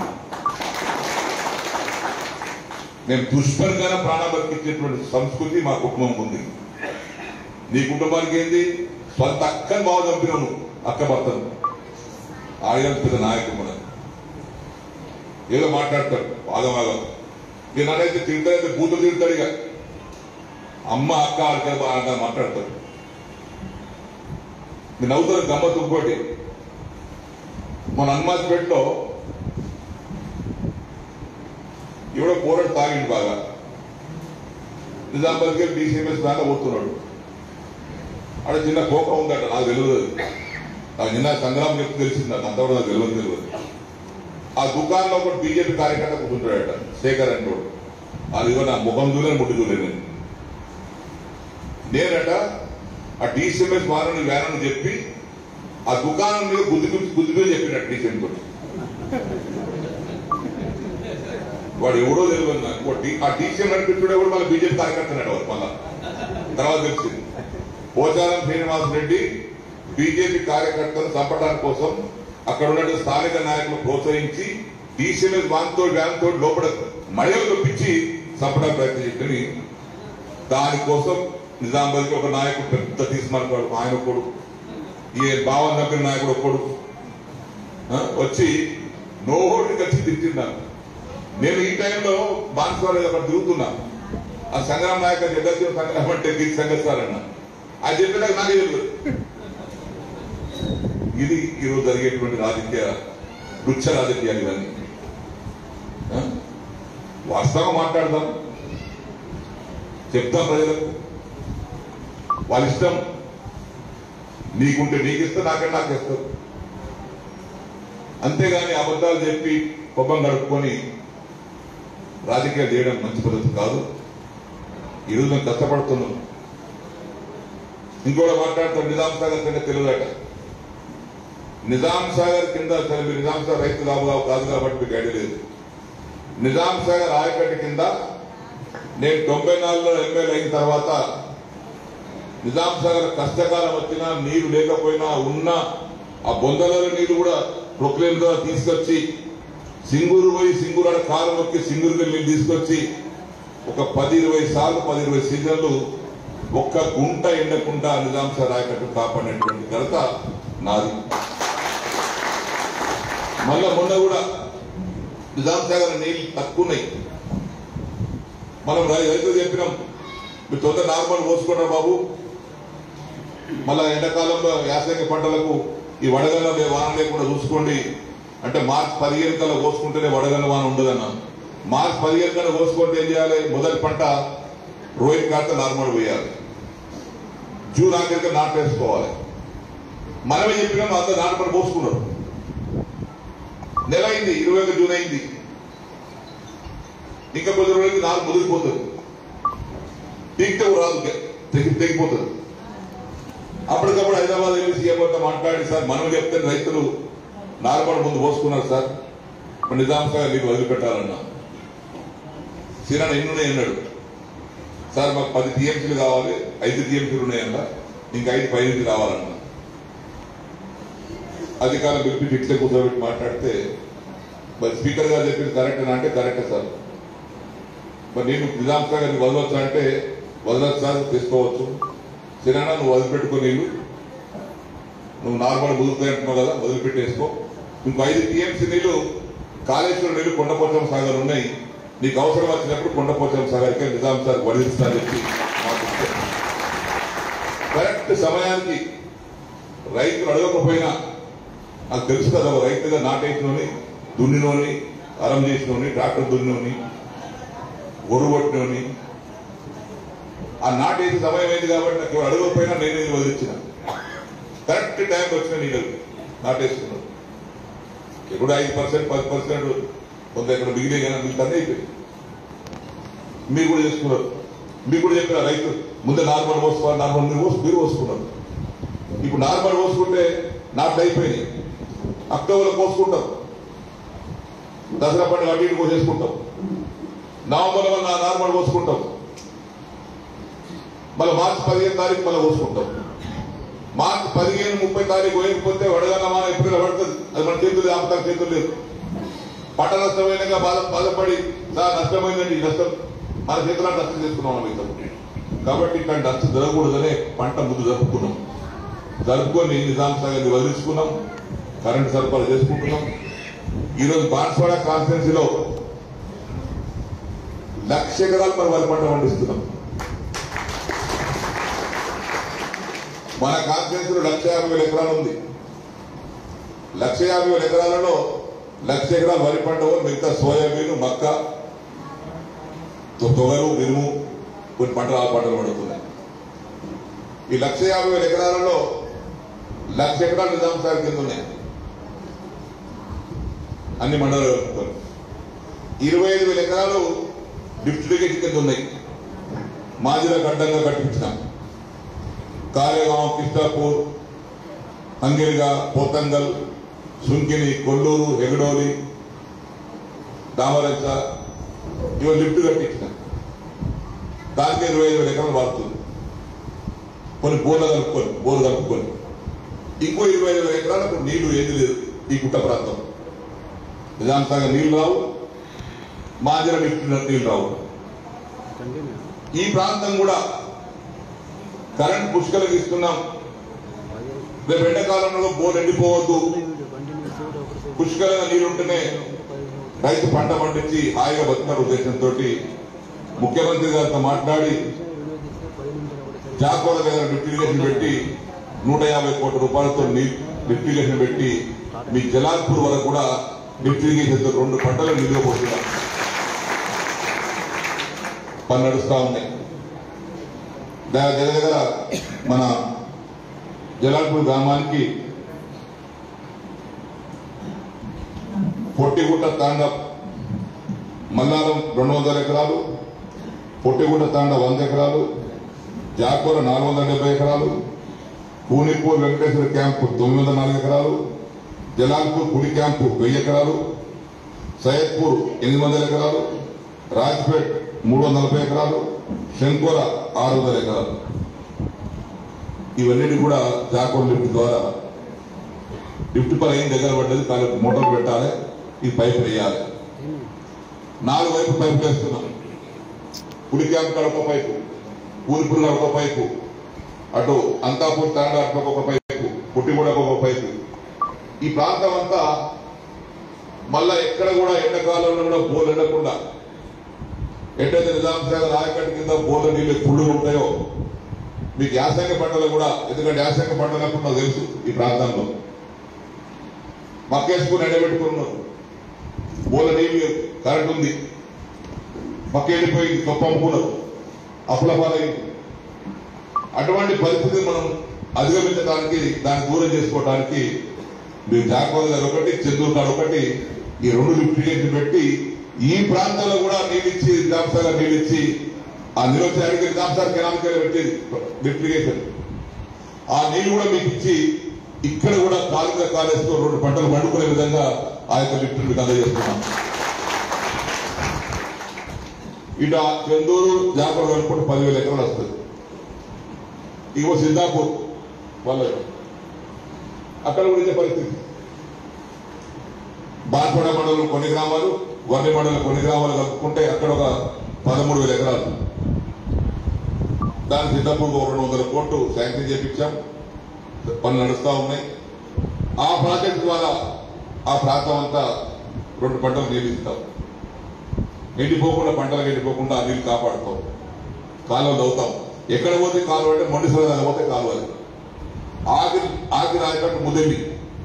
నేను దుష్పరిగానే ప్రాణం బతికించేటువంటి సంస్కృతి మా కుటుంబం ఉంది నీ కుటుంబానికి ఏంది సొంత అక్కని బావ చంపినావు నువ్వు అక్క భర్తను ఆయన పెద్ద నాయకుడు మన ఏదో మాట్లాడతాడు ఆగమాగం నేను అనేది తింటాడైతే బూతులు తింటాడు ఇక అమ్మ అక్క అక్క బాగా మాట్లాడతాడు నేను నవ్వుతాను గమ్మత్తు ఇంకోటి మన హనుమాజ్పేటలో ఎవడో పోరాడు తాగిండు బాగా నిజామాబాద్కి డీసీఎంఎస్ దాకా పోతున్నాడు ఆడ చిన్న కోపం ఉందట నాకు తెలియదు నాకు నిన్న సంగ్రామం చెప్తే తెలిసింది నాకు అంతా కూడా నాకు తెలియదు తెలియదు ఆ దుకాణంలో ఒక బీజేపీ కార్యకర్త కూర్చుంటాడట శేఖర్ అంటోడు అది ఇవ్వ నా ముఖం దూరే ముట్టు దూరే నేను నేనట ఆ డీసీఎంఎస్ వారిని వేరని చెప్పి ఆ దుకాణం మీద గుద్ది గుద్ది గుద్ది చెప్పినట్టు డీసీఎం తోటి వాడు ఎవడో తెలియదు నాకు వాడు డి- ఆ డీసీఎం నడిపించుడు ఎవడు మళ్ళీ బీజేపీ కార్యకర్త వాడు మళ్ళా తర్వాత తెలిసింది పోచారం శ్రీనివాస్ రెడ్డి బీజేపీ కార్యకర్తలను చంపడానికి కోసం అక్కడ ఉన్న స్థానిక నాయకులు ప్రోత్సహించి డీసీఎంఎస్ వాన్తో వ్యాన్తో లోపల మహిళలు తప్పించి చంపడానికి ప్రయత్నం చేసి దానికోసం నిజామాబాద్కి ఒక నాయకుడు పెద్ద తీసుకున్నాడు ఆయన ఒకడు ఈ భావం నమ్మిన నాయకుడు ఒకడు ఆ, వచ్చి నోహోడిని కలిసి తిట్టిన్నాను నేను ఈ టైంలో బాన్స్వాడ అక్కడ తిరుగుతున్నా ఆ సంగ్రామ నాయక జగత్వ సంగ్రామం అంటే గిరి సంగస్తారన్న అది చెప్పినాక నాకు తెలియదు ఇది ఈరోజు జరిగేటువంటి రాజకీయ రుచ్చ రాజకీయాలు ఇవన్నీ ఆ? వాస్తవం మాట్లాడదాం చెప్తాం ప్రజలకు వాళ్ళ ఇష్టం నీకుంటే నీకు ఇస్తా నాకంటే నాకు ఇస్తావు అంతేగాని అబద్ధాలు చెప్పి కొబ్బం గడుపుకొని రాజకీయాలు చేయడం మంచి పద్ధతి కాదు ఈరోజు మేము కష్టపడుతున్నాం ఇంకోటి మాట్లాడుతాం నిజాం సాగర్ కింద తెలియదట నిజాం సాగర్ కింద సరే మీరు నిజాం సాగర్ రైతు కాదు కాదు కాదు కాబట్టి మీకు ఐడియా లేదు నిజాం సాగర్ ఆయకట్ట కింద నేను తొంభై నాలుగులో ఎమ్మెల్యే అయిన తర్వాత నిజాం సాగర్ కష్టకాలం వచ్చినా నీరు లేకపోయినా ఉన్న ఆ బొందలలో నీరు కూడా ప్రొక్లేన్ ద్వారా తీసుకొచ్చి సింగూరు పోయి సింగూరు ఆడ కారు నొక్కి సింగూరుకి నీళ్ళు తీసుకొచ్చి ఒక పది ఇరవై సార్లు పది ఇరవై సీజన్లు ఒక్క గుంట ఎండకుండా నిజాం సార్ ఆయకట్టు కాపాడినటువంటి ఘనత నాది మళ్ళా మొన్న కూడా నిజాం సాగర్ నీళ్ళు తక్కువ ఉన్నాయి మనం రై- రైతులు చెప్పినాం మీరు తొందర నార్మల్ పోసుకుంటారు బాబు మళ్ళా ఎండాకాలంలో యాసంగి పంటలకు ఈ వడగల్ల లే- వాన లేకుండా చూసుకోండి అంటే మార్చ్ పదిహేను కల్లా పోసుకుంటేనే వడగల్ల వాన ఉండదన్నాను మార్చ్ పదిహేను కల్లా పోసుకుంటే ఏం చేయాలి మొదటి పంట రోహిత్ కాస్త నార్మల్ పోయాలి జూన్ ఆఖరికి నాటు వేసుకోవాలి మనమే చెప్పినాం అంత నాటు పని పోసుకున్నారు నెల అయింది ఇరవై ఒక జూన్ అయింది ఇంకా కొద్ది రోజులకి నాలుగు ముదిరిపోతుంది పీక్తే రాదు తెగి తెగిపోతుంది అప్పటికప్పుడు హైదరాబాద్ వెళ్ళి సీఎం గారితో మాట్లాడి సార్ మనం చెప్తే రైతులు నార్మల్ ముందు పోసుకున్నారు సార్ ఇప్పుడు నిజాం సార్ మీకు వదిలిపెట్టాలన్నా సీనా ఎన్ని ఉన్నాయి అన్నాడు సార్ మాకు పది టీఎంసీలు కావాలి ఐదు టీఎంసీలు ఉన్నాయన్న ఇంకా ఐదు పైనుంచి కావాలన్నా అధికారులు పిలిపి ఇట్లే కూర్చోబెట్టి మాట్లాడితే మరి స్పీకర్ గారు చెప్పింది కరెక్ట్ అంటే కరెక్టే సార్ మరి నేను నిజాం సార్ గారిని వదలొచ్చు అంటే వదలొచ్చు సార్ తీసుకోవచ్చు సిరానా నువ్వు వదిలిపెట్టుకో నీళ్ళు నువ్వు నార్మల్ వదులుతాయి అంటున్నావు కదా వదిలిపెట్టేసుకో ఇంకో ఐదు టీఎంసీ నీళ్లు కాళేశ్వరం నీళ్లు కొండపోచం సాగర్ ఉన్నాయి నీకు అవసరం వచ్చినప్పుడు కొండపోచం సాగర్కే నిజాం సార్ వదిలిస్తారని చెప్పి మాకు చెప్పారు. కరెక్ట్ సమయానికి రైతులు అడగకపోయినా నాకు తెలుసు కదా ఓ రైతుగా నాటేసినోని దున్నినోని అరం చేసినోని ట్రాక్టర్ దున్నినోని గొర్రు కొట్టినోని ఆ నాటేసి సమయం అయింది కాబట్టి నాకు ఎవరు అడగకపోయినా నేను ఇది వదిలించిన కరెక్ట్ టైం వచ్చిన నీళ్ళు నాటేసుకున్నాడు ఎప్పుడు ఐదు పర్సెంట్ పది పర్సెంట్ కొంత ఇక్కడ మిగిలిన కానీ మీకు అన్నీ అయిపోయింది మీరు కూడా చేసుకున్నారు మీరు కూడా చెప్పిన రైతు ముందే నార్మల్ పోసుకోవాలి నార్మల్ మీరు పోసు మీరు పోసుకున్నారు ఇప్పుడు నార్మల్ పోసుకుంటే నాట్లు అయిపోయినాయి అక్టోబర్లో పోసుకుంటాం దసరా పండుగ అటు ఇటు పోసేసుకుంటాం నవంబర్ వల్ల నార్మల్ పోసుకుంటాం మళ్ళీ మార్చి పదిహేను తారీఖు మళ్ళీ పోసుకుంటాం మార్చి పదిహేను ముప్పై తారీఖు వేయకపోతే వడగల్లమా ఎప్పుడు పడుతుంది అది మన చేతులు ఆపుతారు చేతులు లేదు పంట నష్టమైనగా బాధ బాధపడి సార్ నష్టమైందండి ఈ నష్టం మన చేతుల నష్టం చేసుకున్నాం మిగతా కాబట్టి ఇక్కడ నష్టం జరగకూడదనే పంట ముందు జరుపుకున్నాం జరుపుకొని నిజాం సాగర్ని వదిలించుకున్నాం కరెంట్ సరఫరా చేసుకుంటున్నాం ఈరోజు బాన్స్వాడ కాన్స్టిట్యున్సీలో లక్ష ఎకరాలు మరి వరి పంట పండిస్తున్నాం మన కాన్స్టిట్యున్సీలో లక్ష యాభై వేల ఎకరాలు ఉంది లక్ష యాభై వేల ఎకరాలలో లక్ష ఎకరాలు వరి పంట మిగతా సోయాబీన్ మక్క తొ- తొగరు మినుము కొన్ని పంటలు ఆ పంటలు పడుతున్నాయి ఈ లక్ష యాభై వేల ఎకరాలలో లక్ష ఎకరాలు నిజాం సాగర్ కింద ఉన్నాయి అన్ని మండలాలు కలుపుకొని ఇరవై ఐదు వేల ఎకరాలు లిఫ్ట్ ఇరిగేషన్ కింద ఉన్నాయి మాజిరా గడ్డంగా కట్టించినాం కారేగాం కిష్టాపూర్ హంగిరిగా పోతంగల్ సుంకిని కొల్లూరు హెగడోలి దామరచ్చ ఇవన్నీ లిఫ్ట్ కట్టించిన దానికి ఇరవై ఐదు వేల ఎకరాలు వాడుతుంది కొన్ని బోర్లు కలుపుకొని బోర్లు కలుపుకొని ఇంకో ఇరవై ఐదు వేల ఎకరాలకు నీళ్లు ఏది లేదు ఈ గుట్ట ప్రాంతం నిజాం సాగర్ నీళ్లు రావు మాజర లిఫ్ట్ నీళ్లు రావు ఈ ప్రాంతం కూడా కరెంట్ పుష్కలకు ఇస్తున్నాం రేపు ఎండాకాలంలో బోర్ ఎండిపోవద్దు పుష్కలంగా నీళ్లు ఉంటేనే రైతు పంట పండించి హాయిగా బతుకున్న ఉద్దేశంతో ముఖ్యమంత్రి గారితో మాట్లాడి జాకోల దగ్గర లిఫ్ట్ ఇరిగేషన్ పెట్టి నూట యాభై కోట్ల రూపాయలతో ని- లిఫ్ట్ ఇరిగేషన్ పెట్టి మీ జలాల్పూర్ వరకు కూడా లిఫ్ట్ ఇరిగేషన్ తో రెండు పంటలు నిలువ పోతున్నాం పని నడుస్తా ఉన్నాయి దగ్గర దగ్గర దగ్గర మన జలాల్పూర్ గ్రామానికి పొట్టిగుట్ట తాండ మల్లారం రెండు వందల ఎకరాలు పొట్టిగుట్ట తాండ వంద ఎకరాలు జాకూర నాలుగు వందల డెబ్బై ఎకరాలు పూనిపూర్ వెంకటేశ్వర క్యాంపు తొమ్మిది వందల నాలుగు ఎకరాలు జలాల్పూర్ కుడి క్యాంపు వెయ్యి ఎకరాలు సయ్యద్పూర్ ఎనిమిది వందల ఎకరాలు రాజ్పేట్ మూడు వందల నలభై ఎకరాలు శంకోర ఆరు వందల ఎకరాలు ఇవన్నిటి కూడా జాకోర్ లిఫ్ట్ ద్వారా లిఫ్ట్ పని ఏం దగ్గర పడ్డది కానీ మోటార్ పెట్టాలి ఈ పైప్ వేయాలి నాలుగు వైపు పైపు వేస్తున్నాం కుడి క్యాంప్ కాడ ఒక పైపు పూర్పుల ఒక పైపు అటు అంతాపూర్ తాండా అటు ఒక పైపు పుట్టిగూడ ఒక పైపు ఈ ప్రాంతం అంతా మళ్ళా ఎక్కడ కూడా ఎండాకాలంలో కూడా బోర్లు ఎండకుండా ఎట్టయితే నిజాం సాగర్ ఆయకట్టు కింద బోర్ల నీళ్ళు పుళ్ళు ఉంటాయో మీకు యాసంగ పంటలు కూడా ఎందుకంటే యాసంగ పంటలకు నాకు తెలుసు ఈ ప్రాంతంలో మక్కేసుకుని ఎండబెట్టుకున్నారు బోర్ల నీళ్ళు కరెంట్ ఉంది మక్క వెళ్ళిపోయింది గొప్ప అమ్ముకున్నారు అప్పుల పాలైంది అటువంటి పరిస్థితిని మనం అధిగమించడానికి దాన్ని దూరం చేసుకోవడానికి మీరు జాగ్రత్త గారు ఒకటి చంద్రుడు గారు ఒకటి ఈ రెండు లిఫ్ట్ ఇరిగేషన్ పెట్టి ఈ ప్రాంతంలో కూడా నీళ్ళిచ్చి నిజాంసాగర్ నీళ్ళిచ్చి ఆ నిరోచనానికి నిజాంసాగర్ కెనాల్కి పెట్టేది లిఫ్ట్ ఇరిగేషన్ ఆ నీళ్లు కూడా మీకు ఇచ్చి ఇక్కడ కూడా కాలుగా కాలేస్తూ రెండు పంటలు పండుకునే విధంగా ఆ యొక్క లిఫ్ట్ మీకు అందజేస్తున్నాం ఇటు ఆ చందూరు జాగ్రత్త అనుకుంటే పదివేల ఎకరాలు వస్తుంది ఇగో సిద్ధాపూర్ వాళ్ళ అక్కడ కూడా ఇదే పరిస్థితి బాన్పడ మండలం కొన్ని గ్రామాలు వర్ణి మండలం కొన్ని గ్రామాలు కలుపుకుంటే అక్కడ ఒక పదమూడు వేల ఎకరాలు దాని సిద్ధాపూర్ ఒక రెండు వందల కోట్లు శాంక్షన్ చేపించాం పనులు నడుస్తూ ఉన్నాయి ఆ ప్రాజెక్ట్ ద్వారా ఆ ప్రాంతం అంతా రెండు పంటలు నీళ్ళు ఇస్తాం ఎండిపోకుండా పంటలకు ఎండిపోకుండా ఆ నీళ్ళు కాపాడుతాం కాలువలు అవుతాం ఎక్కడ పోతే కాలువ అంటే మొండి సరదాలు పోతే కాలువలు ఆగిరి ఆగిరి ఆయకట్టు ముదెల్లి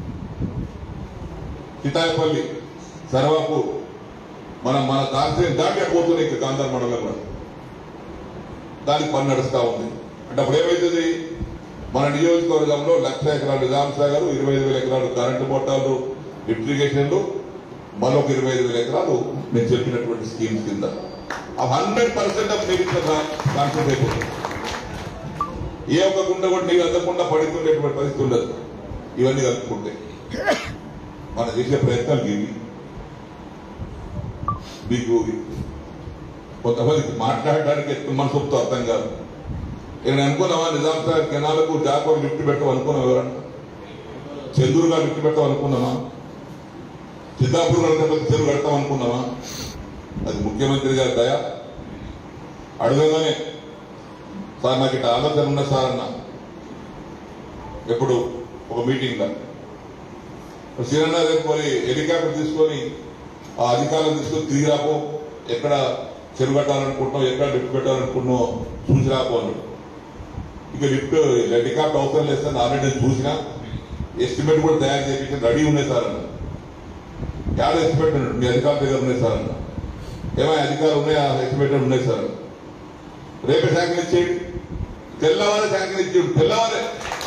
కితాయపల్లి సర్వాపు మనం మన కాన్సెన్ దాటి పోతున్నాయి ఇక్కడ గాంధార్ మండలం కూడా దానికి పని నడుస్తా ఉంది అంటే అప్పుడు ఏమైతుంది మన నియోజకవర్గంలో లక్ష ఎకరాలు నిజాం సాగర్ ఇరవై ఐదు వేల ఎకరాలు కరెంటు మోటార్లు లిఫ్టిగేషన్లు మరొక ఇరవై ఐదు వేల ఎకరాలు నేను చెప్పినటువంటి స్కీమ్స్ కింద ఆ హండ్రెడ్ పర్సెంట్ ఆఫ్ నీటి కాన్సెప్ట్ అయిపోతుంది ఏ ఒక్క గుండె కూడా నీళ్ళు అందకుండా పడుతుండేటువంటి పరిస్థితి ఉండదు ఇవన్నీ కలుపుకుంటే మనం చేసే ప్రయత్నాలు ఇవి మీకు కొంతమందికి మాట్లాడడానికి ఎక్కువ మనసుతో అర్థం కాదు నేను అనుకున్నావా నిజాం సార్ కెనాలకు జాకో లిఫ్ట్ పెట్టం అనుకున్నాం ఎవరన్నా చంద్రుగా లిఫ్ట్ పెట్టం అనుకున్నామా సిద్ధాపూర్ కడతాం చెరువు కడతాం అనుకున్నామా అది ముఖ్యమంత్రి గారి దయ అడగగానే సార్ నాకు ఇట్లా ఆలోచన ఉన్న సార్ అన్న ఎప్పుడు ఒక మీటింగ్ లో శ్రీరన్న రేపు మరి హెలికాప్టర్ తీసుకొని ఆ అధికారులు తీసుకొని తిరిగి రాపో ఎక్కడ చెరువు కట్టాలనుకుంటున్నావు ఎక్కడ లిఫ్ట్ పెట్టాలనుకుంటున్నావు చూసి రాపో అన్నాడు ఇక లిఫ్ట్ హెలికాప్టర్ అవసరం లేదు సార్ ఆల్రెడీ నేను చూసిన ఎస్టిమేట్ కూడా తయారు చేయించి రెడీ ఉన్నాయి సార్ అన్న యాడ ఎస్టిమేట్ ఉన్నాడు మీ అధికారుల దగ్గర ఉన్నాయి సార్ అన్న ఏమైనా అధికారులు ఉన్నాయి ఆ ఎస్టిమేట్ ఉన్నాయి సార్ అన్న రేపే శాంక్షన్ ఇచ్చేయండి తెల్లవారే శాంక్షన్ ఇచ్చేయండి తెల్లవారే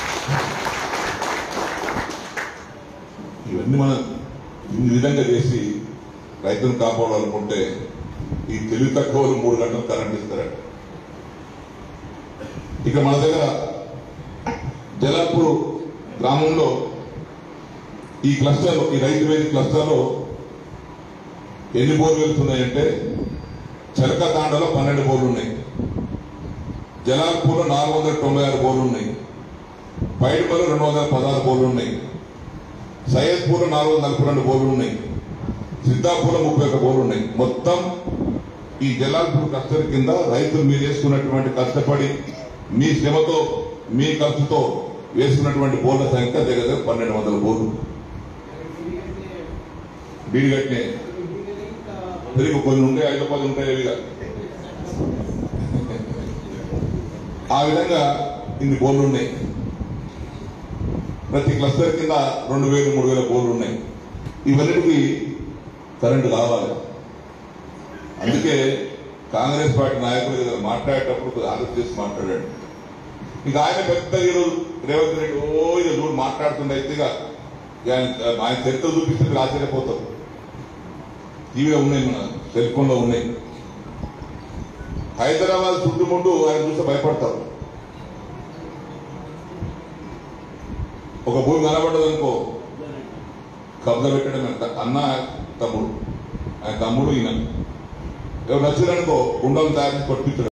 ఇవన్నీ మనం ఈ విధంగా చేసి రైతులను కాపాడాలనుకుంటే ఈ తెలివి తక్కువ వాళ్ళు మూడు గంటలు కరెంట్ ఇస్తారట ఇక మన దగ్గర జలాపూర్ గ్రామంలో ఈ క్లస్టర్ ఈ రైతు వేది క్లస్టర్ లో ఎన్ని బోర్లు వెళ్తున్నాయంటే చెరక తాండలో పన్నెండు బోర్లు ఉన్నాయి జలాల్పూర్లో నాలుగు వందల తొంభై ఆరు బోర్లు ఉన్నాయి పైడిపల్లి రెండు వందల పదహారు బోర్లు ఉన్నాయి సయ్యద్పూర్లో నాలుగు వందల నలభై రెండు బోర్లు ఉన్నాయి సిద్ధాపూర్లో ముప్పై ఒక్క బోర్లు ఉన్నాయి మొత్తం ఈ జలాల్పూర్ కస్టర్ కింద రైతులు మీరు వేసుకున్నటువంటి కష్టపడి మీ శ్రమతో మీ ఖర్చుతో వేసుకున్నటువంటి బోర్ల సంఖ్య దగ్గర దగ్గర పన్నెండు వందల బోర్లు బీడిగట్టినే తిరిగి కొన్ని ఉంటాయి ఐదు పది ఉంటాయి ఇవిగా ఆ విధంగా ఇన్ని బోర్లు ఉన్నాయి ప్రతి క్లస్టర్ కింద రెండు వేలు మూడు వేల బోర్లు ఉన్నాయి ఇవన్నిటికి కరెంటు కావాలి అందుకే కాంగ్రెస్ పార్టీ నాయకులు ఏదైనా మాట్లాడేటప్పుడు కొద్దిగా ఆలోచన చేసి మాట్లాడాడు ఇక ఆయన పెద్ద ఈరోజు రేవంత్ రెడ్డి ఓ ఇది చూడు మాట్లాడుతుండే అయితే ఇక ఆయన ఆయన చరిత్ర చూపిస్తే మీరు ఆశ్చర్యపోతారు టీవీలో ఉన్నాయి మన సెల్ ఫోన్ లో ఉన్నాయి హైదరాబాద్ చుట్టుముందు ఆయన చూస్తే భయపడతారు ఒక భూమి కనబడ్డది అనుకో కబ్జా పెట్టడం ఎంత అన్న తమ్ముడు ఆయన తమ్ముడు ఈయన ఎవరు నచ్చారనుకో గుండాలు తయారు చేసి కొట్టించడం